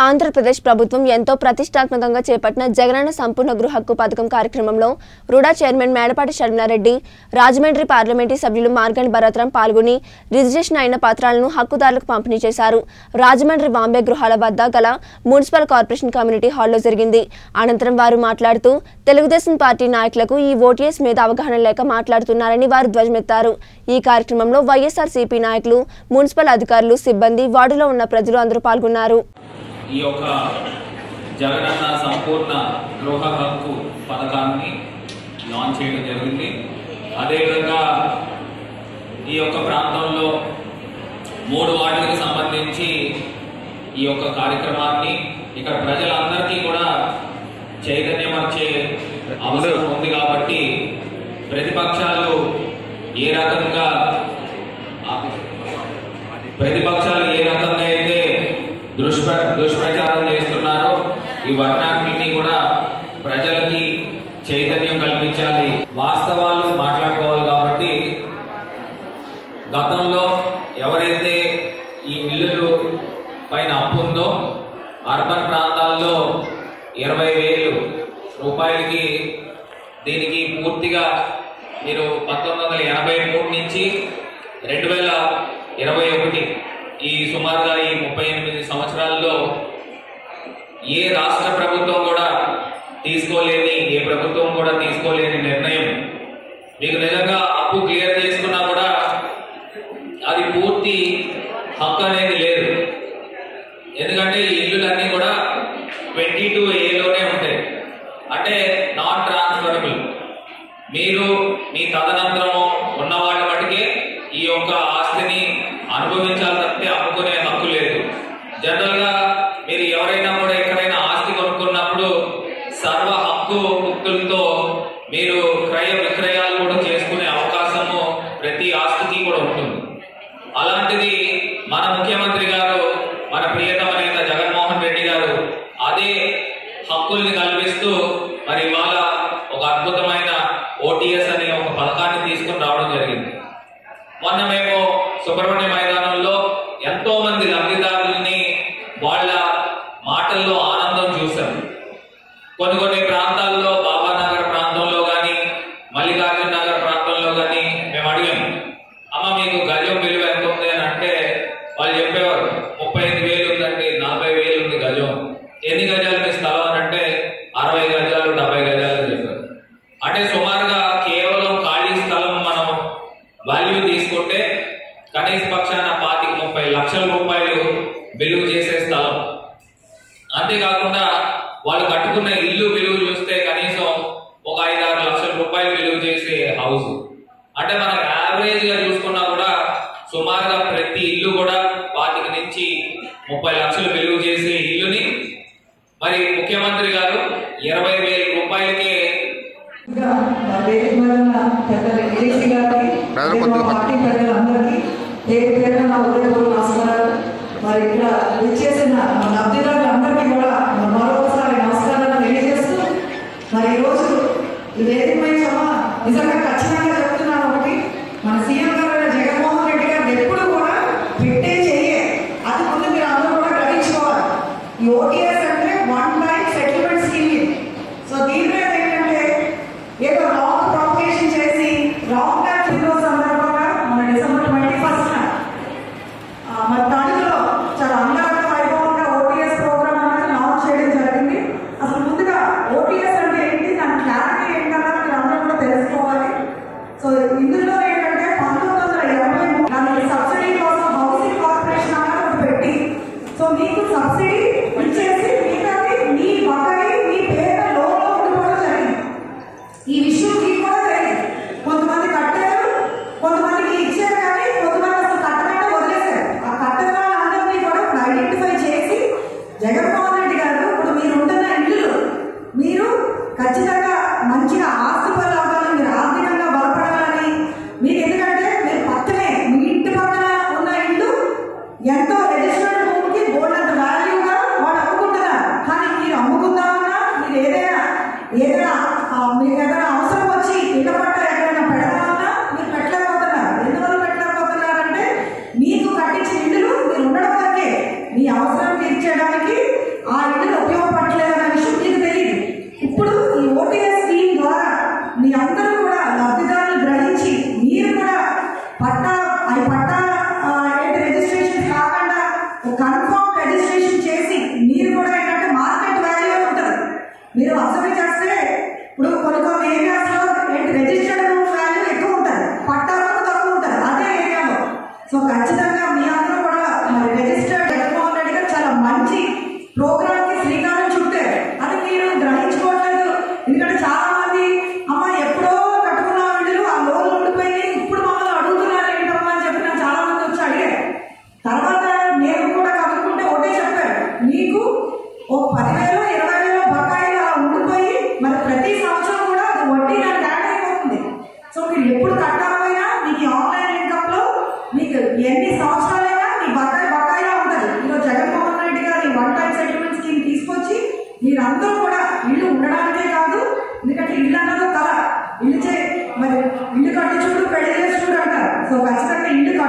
ఆంధ్రప్రదేశ్ ప్రభుత్వం ఎంతో ప్రతిష్టాత్మకంగా చేపట్టిన జగనన్న సంపూర్ణ గృహ హక్కు పథకం కార్యక్రమంలో రుడా చైర్మన్ మేడపాటి షర్మిలారెడ్డి రాజమండ్రి పార్లమెంటరీ సభ్యులు మార్గన్ భరత్రం పాల్గొని రిజిస్ట్రేషన్ అయిన పత్రాలను హక్కుదారులకు పంపిణీ చేశారు రాజమండ్రి బాంబే గృహాల వద్ద గల మున్సిపల్ కార్పొరేషన్ కమ్యూనిటీ హాల్లో జరిగింది అనంతరం వారు మాట్లాడుతూ తెలుగుదేశం పార్టీ నాయకులకు ఈ ఓటీఎస్ మీద అవగాహన లేక మాట్లాడుతున్నారని వారు ధ్వజమెత్తారు ఈ కార్యక్రమంలో వైఎస్ఆర్సీపీ నాయకులు మున్సిపల్ అధికారులు సిబ్బంది వార్డులో ఉన్న ప్రజలు అందరూ పాల్గొన్నారు ఈ యొక్క జగనన్న సంపూర్ణ గృహ హక్కు పథకాన్ని లాంచ్ చేయడం జరిగింది అదేవిధంగా ఈ యొక్క ప్రాంతంలో మూడు వార్డులకు సంబంధించి ఈ యొక్క కార్యక్రమాన్ని ఇక్కడ ప్రజలందరికీ కూడా చైతన్యపరిచే అవసరం ఉంది కాబట్టి ప్రతిపక్షాలు ఏ రకంగా ప్రతిపక్షాలు ఏ రకంగా అయితే దుష్ప్ర దుష్ప్రచారం చేస్తున్నారో ఈ వర్ణాన్ని కూడా ప్రజలకి చైతన్యం కల్పించాలి వాస్తవాలు మాట్లాడుకోవాలి కాబట్టి గతంలో ఎవరైతే ఈ ఇల్లులు పైన అప్పు ఉందో అర్బన్ ప్రాంతాల్లో ఇరవై వేలు రూపాయలకి దీనికి పూర్తిగా మీరు పంతొమ్మిది వందల ఎనభై మూడు నుంచి రెండు వేల ఇరవై ఒకటి ఈ సుమారుగా ఈ ముప్పై ఎనిమిది సంవత్సరాల్లో ఏ రాష్ట్ర ప్రభుత్వం కూడా తీసుకోలేని ఏ ప్రభుత్వం కూడా తీసుకోలేని నిర్ణయం మీకు నిజంగా అప్పు క్లియర్ చేసుకున్నా కూడా అది పూర్తి హక్కు అనేది లేదు ఎందుకంటే ఈ ఇల్లులన్నీ కూడా ట్వంటీ టూ ఏలోనే ఉంటాయి అంటే నాన్ ట్రాన్స్ఫరబుల్ మీరు మీ తదనంతరము ఉన్న వాళ్ళ మటుకే ఈ యొక్క ఆస్తిని అనుభవించాలి తప్పితే అమ్ముకునే హక్కు లేదు జనరల్ గా మీరు ఎవరైనా కూడా ఎక్కడైనా ఆస్తి కొనుక్కున్నప్పుడు సర్వ హక్కు హక్కులతో మీరు క్రయ విక్రయాలు కూడా చేసుకునే అవకాశము ప్రతి ఆస్తికి కూడా ఉంటుంది అలాంటిది మన ముఖ్యమంత్రి గారు మన ప్రియతమైన జగన్మోహన్ రెడ్డి గారు అదే హక్కుల్ని కల్పిస్తూ మరి ఇవాళ ఒక అద్భుతమైన ఓటీఎస్ అనే ఒక పథకాన్ని తీసుకుని రావడం జరిగింది మొన్న మేము సుబ్రహ్మణ్య మైదానంలో ఎంతో మంది లబ్ధిదారుల్ని వాళ్ళ మాటల్లో ఆనందం చూశాం కొన్ని కొన్ని ప్రాంతాల్లో బాబానగర్ ప్రాంతంలో కానీ మల్లికార్జున నగర్ ప్రాంతంలో కానీ మేము అడిగాం అమ్మ మీకు గజం విలువ ఎంత ఉంది అని అంటే వాళ్ళు చెప్పేవారు ముప్పై ఐదు వేలు ఉందండి నలభై వేలు ఉంది గజం ఎన్ని గజాలు మీ స్థలం అని అంటే అరవై గజాలు డెబ్బై గజాలు అని చెప్పారు అంటే సుమారుగా కేవలం ఖాళీ స్థలం మనం వాల్యూ తీసుకుంటే కనీస పక్షాన పాతిక ముప్పై లక్షల రూపాయలు విలువ చేసే స్థలం అంతేకాకుండా వాళ్ళు కట్టుకున్న ఇల్లు విలువ చూస్తే కనీసం ఒక ఐదు ఆరు లక్షల రూపాయలు విలువ చేసే హౌస్ అంటే మనం యావరేజ్ గా చూసుకున్నా కూడా సుమారుగా ప్రతి ఇల్లు కూడా పాతిక నుంచి ముప్పై లక్షలు విలువ చేసే ఇల్లుని మరి ముఖ్యమంత్రి గారు ఇరవై వేల రూపాయలకే ఇంకా మా వేదిక మీద ఉన్న పెద్దలు ఏసీ గారికి ప్రజలు మరియు కొద్దిగా మా పార్టీ ప్రజలందరికీ పేరు పేరున నా ఉదయపూర్వ నమస్కారాలు మరి ఇక్కడ విచ్చేసిన మా లబ్ధిదారులందరికీ కూడా మరి మరొకసారి నమస్కారాలు తెలియజేస్తూ మరి ఈరోజు ఈ వేదిక మీద చాలా నిజంగా ఖచ్చితంగా చెప్తున్నాను ఒకటి మన సీఎం గారు అయిన జగన్మోహన్ రెడ్డి గారు ఎప్పుడు కూడా పెట్టే చెయ్యే అది ముందు మీరు అందరూ కూడా గ్రహించుకోవాలి ఈ ఓటీఎస్ అంటే one time settlement scheme so దీని మీద ఏంటంటే ఏదో రాంగ్ ప్రాపగేషన్ చేసి రాంగ్ టైం ఫిగో సందర్భంగా మన డిసెంబర్ ట్వంటీ ఫస్ట్ మరి తణుకులో చాలా అంగరంగ వైభవంగా ఓటీఎస్ ప్రోగ్రామ్ అనేది లాంచ్ చేయడం జరిగింది అసలు ముందుగా ఓటీఎస్ అంటే ఏంటి దాని క్లారిటీ ఏంటన్నా మీరు అందరూ కూడా తెలుసుకోవాలి సో ఇందులో ఏంటంటే పంతొమ్మిది వందల ఇరవై దానికి సబ్సిడీ కోసం హౌసింగ్ కార్పొరేషన్ అనేది ఒకటి పెట్టి సో మీకు సబ్సిడీ ఇచ్చేసి మిగతాది మీ బకాయి మీ పేద లోన్లో ఉండిపోవడం జరిగింది ఈ విషయం మీకు కూడా తెలియదు కొంతమంది కట్టారు కొంతమందికి ఇచ్చారు కానీ కొంతమంది అసలు కట్టకుండా వదిలేశారు ఆ కట్టని వాళ్ళందరినీ కూడా ఇప్పుడు ఐడెంటిఫై చేసి జగన్మోహన్ రెడ్డి గారు ఇప్పుడు మీరు ఉంటున్న ఇల్లు మీరు ఖచ్చితంగా మంచిగా ఆస్తి పనులు అవ్వాలని మీరు ఆర్థికంగా బలపడాలని మీరు ఎందుకంటే మీరు పక్కనే మీ ఇంటి పక్కన ఉన్న ఇల్లు ఎంతో రిజిస్టర్డ్ భూమికి బోర్డంత వాల్యూగా వాళ్ళు అమ్ముకుంటున్నారు కానీ మీరు అమ్ముకుందామన్నా మీరు ఏదైనా ఏదైనా ఆ, మీకు ఏదైనా అవసరం వచ్చి ఇళ్ళ పట్ట ఎక్కడైనా పెడదామన్నా మీరు పెట్టలేకపోతున్నారు ఎందువల్ల పెట్టలేకపోతున్నారంటే మీకు కట్టించిన ఇల్లులు మీరు ఉండడం వరకే మీ అవసరం తీర్చేయడానికి ప్రోగ్రామ్ కి శ్రీకారం చుట్టారు అది మీరు గ్రహించుకోవట్లేదు ఎందుకంటే చాలా మంది అమ్మ ఎప్పుడో కట్టుకున్న వీళ్ళు ఆ లోన్ ఉండిపోయి ఇప్పుడు మమ్మల్ని అడుగుతున్నారు ఏంటమ్మా అని చెప్పి నాకు చాలా మంది వచ్చి అడిగారు తర్వాత నేను కూడా కనుక్కుంటే ఒకటే చెప్పారు నీకు ఓ పదివేలు ఇరవై వేలు బకాయిలు అలా ఉండిపోయి మరి ప్రతి సంవత్సరం కూడా అది వడ్డీ నాకు యాడ్ అయిపోతుంది సో మీరు ఎప్పుడు కట్టాలైనా మీకు ఈ ఆన్లైన్ ఇన్కమ్ లో మీకు ఎన్ని సంవత్సరాలైనా మీ బకాయి బకాయిలా ఉంటుంది ఈరోజు జగన్మోహన్ రెడ్డి గారి వన్ టైం సెటిల్మెంట్ స్కీమ్ తీసుకొచ్చి మీరందరూ కూడా ఇల్లు ఉండడానికే కాదు ఎందుకంటే ఇల్లు అన్నది కళ ఇల్లు చే మరి ఇల్లు కట్టి చూడు పెళ్లి చేసి చూడు అంటారు సో ఖచ్చితంగా ఇల్లు కట్టు-